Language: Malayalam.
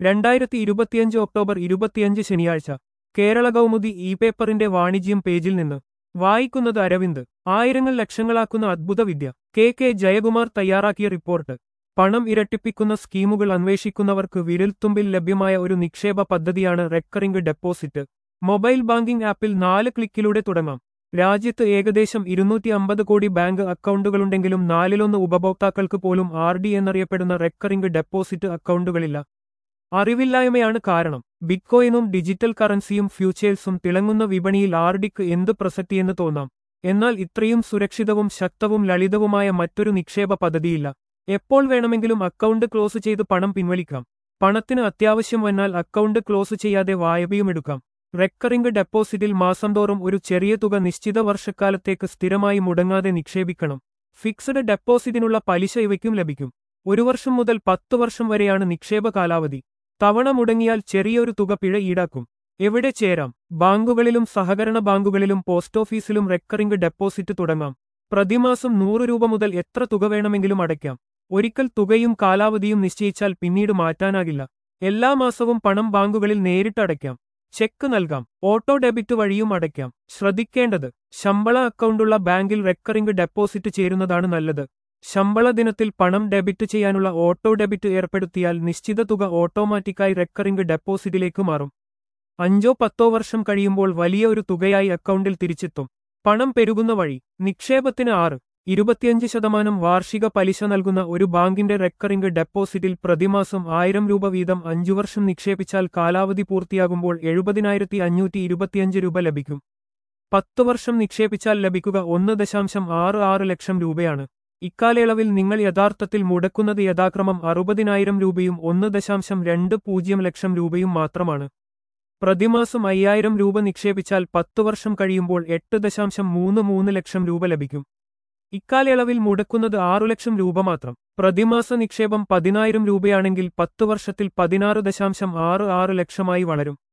രണ്ടായിരത്തി ഇരുപത്തിയഞ്ച് ഒക്ടോബർ ഇരുപത്തിയഞ്ച് ശനിയാഴ്ച കേരള കൗമുദി ഇ പേപ്പറിന്റെ വാണിജ്യം പേജിൽ നിന്ന് വായിക്കുന്നത് അരവിന്ദ് ആയിരങ്ങൾ ലക്ഷങ്ങളാക്കുന്ന അദ്ഭുത വിദ്യ കെ കെ ജയകുമാർ തയ്യാറാക്കിയ റിപ്പോർട്ട് പണം ഇരട്ടിപ്പിക്കുന്ന സ്കീമുകൾ അന്വേഷിക്കുന്നവർക്ക് വിരൽത്തുമ്പിൽ ലഭ്യമായ ഒരു നിക്ഷേപ പദ്ധതിയാണ് റെക്കറിംഗ് ഡെപ്പോസിറ്റ് മൊബൈൽ ബാങ്കിംഗ് ആപ്പിൽ നാല് ക്ലിക്കിലൂടെ തുടങ്ങാം രാജ്യത്ത് ഏകദേശം ഇരുന്നൂറ്റി അമ്പത് കോടി ബാങ്ക് അക്കൗണ്ടുകളുണ്ടെങ്കിലും നാലിലൊന്ന് ഉപഭോക്താക്കൾക്ക് പോലും ആർ ഡി എന്നറിയപ്പെടുന്ന റെക്കറിംഗ് ഡെപ്പോസിറ്റ് അക്കൗണ്ടുകളില്ല അറിവില്ലായ്മയാണ് കാരണം ബിറ്റ്കോയിനും ഡിജിറ്റൽ കറൻസിയും ഫ്യൂച്ചേഴ്സും തിളങ്ങുന്ന വിപണിയിൽ ആർ ഡിക്ക് എന്ത് പ്രസക്തിയെന്ന് തോന്നാം എന്നാൽ ഇത്രയും സുരക്ഷിതവും ശക്തവും ലളിതവുമായ മറ്റൊരു നിക്ഷേപ പദ്ധതിയില്ല എപ്പോൾ വേണമെങ്കിലും അക്കൗണ്ട് ക്ലോസ് ചെയ്ത് പണം പിൻവലിക്കാം പണത്തിന് അത്യാവശ്യം വന്നാൽ അക്കൗണ്ട് ക്ലോസ് ചെയ്യാതെ വായ്പയും എടുക്കാം റെക്കറിംഗ് ഡെപ്പോസിറ്റിൽ മാസം തോറും ഒരു ചെറിയ തുക നിശ്ചിത വർഷക്കാലത്തേക്ക് സ്ഥിരമായി മുടങ്ങാതെ നിക്ഷേപിക്കണം ഫിക്സഡ് ഡെപ്പോസിറ്റിനുള്ള പലിശ ഇവയ്ക്കും ലഭിക്കും ഒരു വർഷം മുതൽ പത്തു വർഷം വരെയാണ് നിക്ഷേപ കാലാവധി തവണ മുടങ്ങിയാൽ ചെറിയൊരു തുക പിഴ ഈടാക്കും എവിടെ ചേരാം ബാങ്കുകളിലും സഹകരണ ബാങ്കുകളിലും പോസ്റ്റ് ഓഫീസിലും റെക്കറിംഗ് ഡെപ്പോസിറ്റ് തുടങ്ങാം പ്രതിമാസം നൂറ് രൂപ മുതൽ എത്ര തുക വേണമെങ്കിലും അടയ്ക്കാം ഒരിക്കൽ തുകയും കാലാവധിയും നിശ്ചയിച്ചാൽ പിന്നീട് മാറ്റാനാകില്ല എല്ലാ മാസവും പണം ബാങ്കുകളിൽ നേരിട്ട് അടയ്ക്കാം ചെക്ക് നൽകാം ഓട്ടോ ഡെബിറ്റ് വഴിയും അടയ്ക്കാം ശ്രദ്ധിക്കേണ്ടത് ശമ്പള അക്കൗണ്ടുള്ള ബാങ്കിൽ റെക്കറിംഗ് ഡെപ്പോസിറ്റ് ചേരുന്നതാണ് നല്ലത് ശമ്പള ദിനത്തിൽ പണം ഡെബിറ്റ് ചെയ്യാനുള്ള ഓട്ടോ ഡെബിറ്റ് ഏർപ്പെടുത്തിയാൽ നിശ്ചിത തുക ഓട്ടോമാറ്റിക്കായി റെക്കറിംഗ് ഡെപ്പോസിറ്റിലേക്ക് മാറും അഞ്ചോ പത്തോ വർഷം കഴിയുമ്പോൾ വലിയ ഒരു തുകയായി അക്കൗണ്ടിൽ തിരിച്ചെത്തും പണം പെരുകുന്ന വഴി നിക്ഷേപത്തിന് ആറ് ഇരുപത്തിയഞ്ച് ശതമാനം വാർഷിക പലിശ നൽകുന്ന ഒരു ബാങ്കിന്റെ റെക്കറിംഗ് ഡെപ്പോസിറ്റിൽ പ്രതിമാസം ആയിരം രൂപ വീതം അഞ്ചു വർഷം നിക്ഷേപിച്ചാൽ കാലാവധി പൂർത്തിയാകുമ്പോൾ എഴുപതിനായിരത്തി അഞ്ഞൂറ്റി ഇരുപത്തിയഞ്ച് രൂപ ലഭിക്കും പത്ത് വർഷം നിക്ഷേപിച്ചാൽ ലഭിക്കുക ഒന്ന് ദശാംശം ആറ് ആറ് ലക്ഷം രൂപയാണ് ഇക്കാലയളവിൽ നിങ്ങൾ യഥാർത്ഥത്തിൽ മുടക്കുന്നത് യഥാക്രമം അറുപതിനായിരം രൂപയും ഒന്ന് ദശാംശം രണ്ട് പൂജ്യം ലക്ഷം രൂപയും മാത്രമാണ് പ്രതിമാസം അയ്യായിരം രൂപ നിക്ഷേപിച്ചാൽ പത്തു വർഷം കഴിയുമ്പോൾ എട്ട് ദശാംശം മൂന്ന് മൂന്ന് ലക്ഷം രൂപ ലഭിക്കും ഇക്കാലയളവിൽ മുടക്കുന്നത് ആറു ലക്ഷം രൂപ മാത്രം പ്രതിമാസ നിക്ഷേപം പതിനായിരം രൂപയാണെങ്കിൽ പത്തു വർഷത്തിൽ പതിനാറ് ദശാംശം ആറ് ആറ് ലക്ഷമായി വളരും